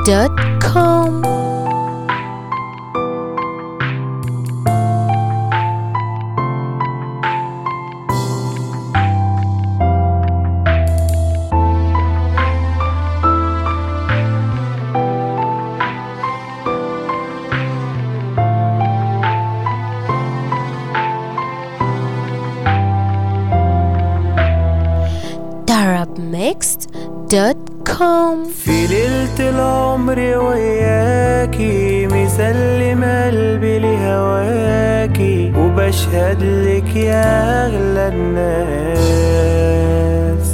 دوت كوم arabmixed.com في ليلة العمر وياكي مسلم قلبي لهواكي وبشهد لك يا أغلى الناس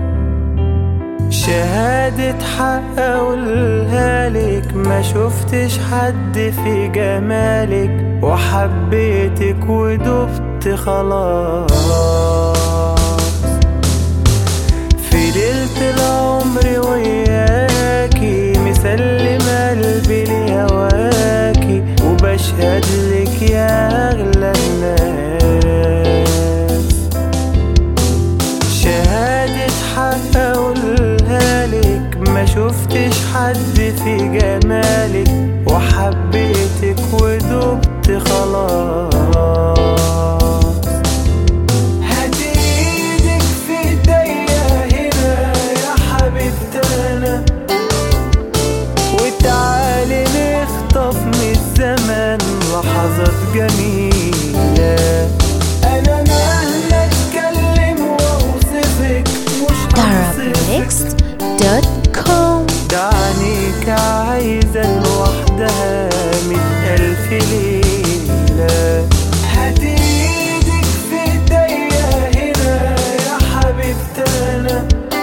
شهادة حق أقولها لك ما شفتش حد في جمالك وحبيتك ودبت خلاص في ليلة العمر وياكي مسلم قلبي لهواكي وبشهد لك يا أغلى الناس شهادة حق أقولها لك ما شفتش حد في جمالك وحبيتك ودبت خلاص هاتي ايدك في ايديا هنا يا حبيبتنا وتعالي نخطف من الزمن لحظات جميلة أنا مهما أتكلم وأوصفك مش هوصفك arabmixed.com ده عينيك عايزة لوحدها من ألف ليلة هاتي ايدك في ايديا هنا يا حبيبتنا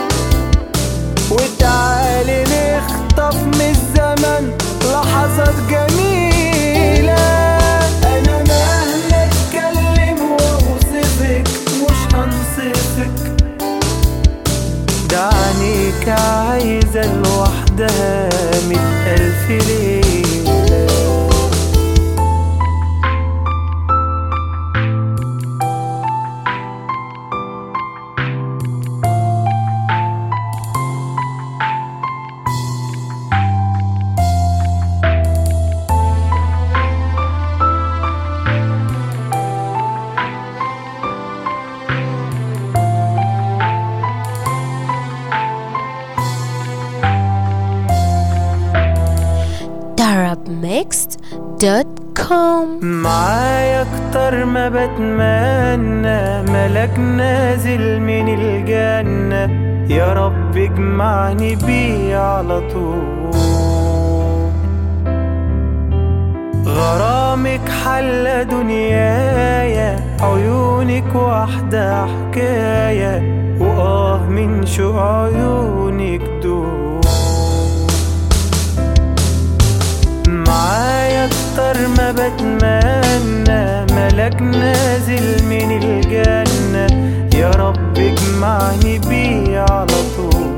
وتعالي نخطف من الزمن لحظات جميلة أنا مهما أتكلم وأوصفك مش هنصفك ده عينيك عايزة لوحدها مئة ألف ليلة arabmixed.com معايا اكتر ما بتمنى ملك نازل من الجنة يا رب اجمعني بيه على طول غرامك حل دنيايا عيونك واحدة حكاية وآه من شو عيونك دول معايا اكتر ما بتمنى ملك نازل من الجنة يا رب اجمعني بيه على طول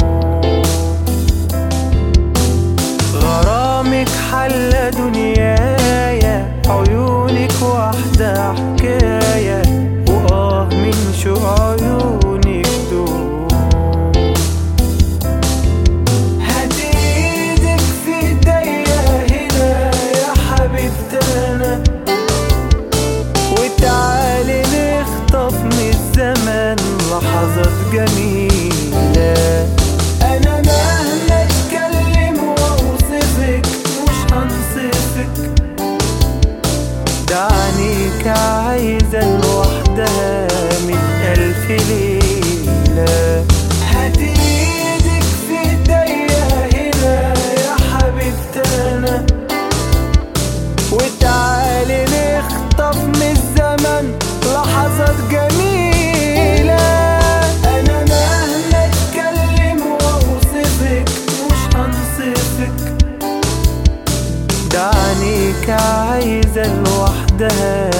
غرامك حل دنيايا عيونك واحدة حكاية وآه من شو عيونك دول هاتي ايدك في ايديا هنا يا حبيبتنا وتعالي نخطف من الزمن لحظات جميلة أنا مهما أتكلم وأوصفك مش هنصفك ده عينيك عايزة لوحدها مئة ألف ليلة هاتي ايدك في ايديا هنا يا حبيبتنا وتعالي نخطف من الزمن لحظات جميلة أنا مهما أتكلم وأوصفك مش هنصفك ده عينيك عايزة لوحدها